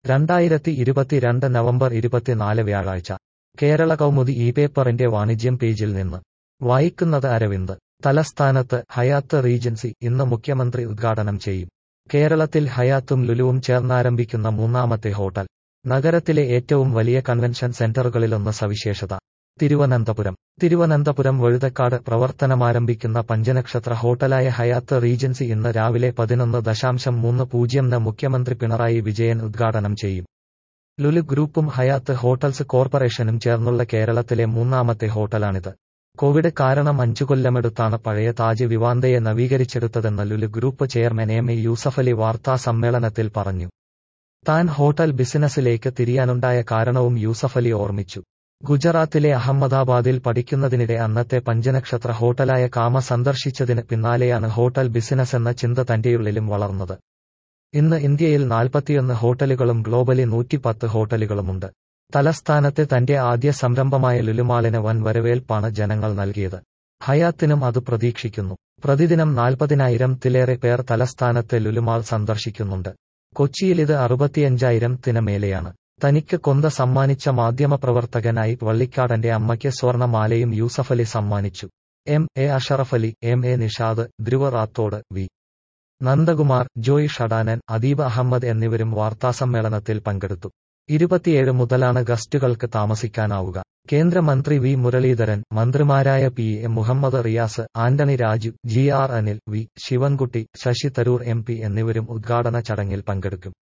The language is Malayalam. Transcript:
രണ്ടായിരത്തി ഇരുപത്തിരണ്ട് നവംബർ ഇരുപത്തിനാല് വ്യാഴാഴ്ച കേരള കൗമുദി ഈ പേപ്പറിന്റെ വാണിജ്യം പേജിൽ നിന്ന് വായിക്കുന്നത് അരവിന്ദ് തലസ്ഥാനത്ത് ഹയാത്ത് റീജൻസി ഇന്ന് മുഖ്യമന്ത്രി ഉദ്ഘാടനം ചെയ്യും കേരളത്തിൽ ഹയാത്തും ലുലുവും ചേർന്നാരംഭിക്കുന്ന മൂന്നാമത്തെ ഹോട്ടൽ നഗരത്തിലെ ഏറ്റവും വലിയ കൺവെൻഷൻ സെന്ററുകളിലൊന്ന് സവിശേഷത തിരുവനന്തപുരം തിരുവനന്തപുരം വഴുതക്കാട് പ്രവർത്തനമാരംഭിക്കുന്ന പഞ്ചനക്ഷത്ര ഹോട്ടലായ ഹയാത്ത് റീജൻസി ഇന്ന് രാവിലെ പതിനൊന്ന് ദശാംശം മൂന്ന് പൂജ്യം ന് മുഖ്യമന്ത്രി പിണറായി വിജയൻ ഉദ്ഘാടനം ചെയ്യും ലുലു ഗ്രൂപ്പും ഹയാത്ത് ഹോട്ടൽസ് കോർപ്പറേഷനും ചേർന്നുള്ള കേരളത്തിലെ മൂന്നാമത്തെ ഹോട്ടലാണിത് കോവിഡ് കാരണം അഞ്ചു കൊല്ലമെടുത്താണ് പഴയ താജ് വിവാന്തയെ നവീകരിച്ചെടുത്തതെന്ന് Lulu group chairman M A Yusuffali വാർത്താ സമ്മേളനത്തിൽ പറഞ്ഞു താൻ ഹോട്ടൽ ബിസിനസ്സിലേക്ക് തിരിയാനുണ്ടായ കാരണവും യൂസഫലി ഓർമ്മിച്ചു ഗുജറാത്തിലെ അഹമ്മദാബാദിൽ പഠിക്കുന്നതിനിടെ അന്നത്തെ പഞ്ചനക്ഷത്ര ഹോട്ടലായ കാമ സന്ദർശിച്ചതിന് പിന്നാലെയാണ് ഹോട്ടൽ ബിസിനസ് എന്ന ചിന്ത തന്റെയുള്ളിലും വളർന്നത് ഇന്ന് ഇന്ത്യയിൽ നാൽപ്പത്തിയൊന്ന് ഹോട്ടലുകളും ഗ്ലോബലി നൂറ്റിപ്പത്ത് ഹോട്ടലുകളുമുണ്ട് തലസ്ഥാനത്തെ തന്റെ ആദ്യ സംരംഭമായ ലുലുമാളിന് വൻ വരവേൽപ്പാണ് ജനങ്ങൾ നൽകിയത് ഹയാത്തിനും അത് പ്രതീക്ഷിക്കുന്നു പ്രതിദിനം നാൽപ്പതിനായിരത്തിലേറെ പേർ തലസ്ഥാനത്തെ ലുലുമാൾ സന്ദർശിക്കുന്നുണ്ട് കൊച്ചിയിൽ ഇത് അറുപത്തിയഞ്ചായിരം ത്തിന് മേലെയാണ് തനിക്ക് കൊന്ത സമ്മാനിച്ച മാധ്യമപ്രവർത്തകനായി വള്ളിക്കാടന്റെ അമ്മയ്ക്ക് സ്വർണമാലയും യൂസഫലി സമ്മാനിച്ചു M A Ashrafali M A Nishad Dhruva Rathod V Nandakumar Joy Shadanan Adeeb Ahmed എന്നിവരും വാർത്താസമ്മേളനത്തിൽ പങ്കെടുത്തു ഇരുപത്തിയേഴ് മുതലാണ് ഗസ്റ്റുകൾക്ക് താമസിക്കാനാവുക കേന്ദ്രമന്ത്രി വി മുരളീധരൻ മന്ത്രിമാരായ P A Muhammad Riyas Antony Raju G R Anil V Sivankutty Shashi Tharoor M P എന്നിവരും ഉദ്ഘാടന ചടങ്ങിൽ പങ്കെടുക്കും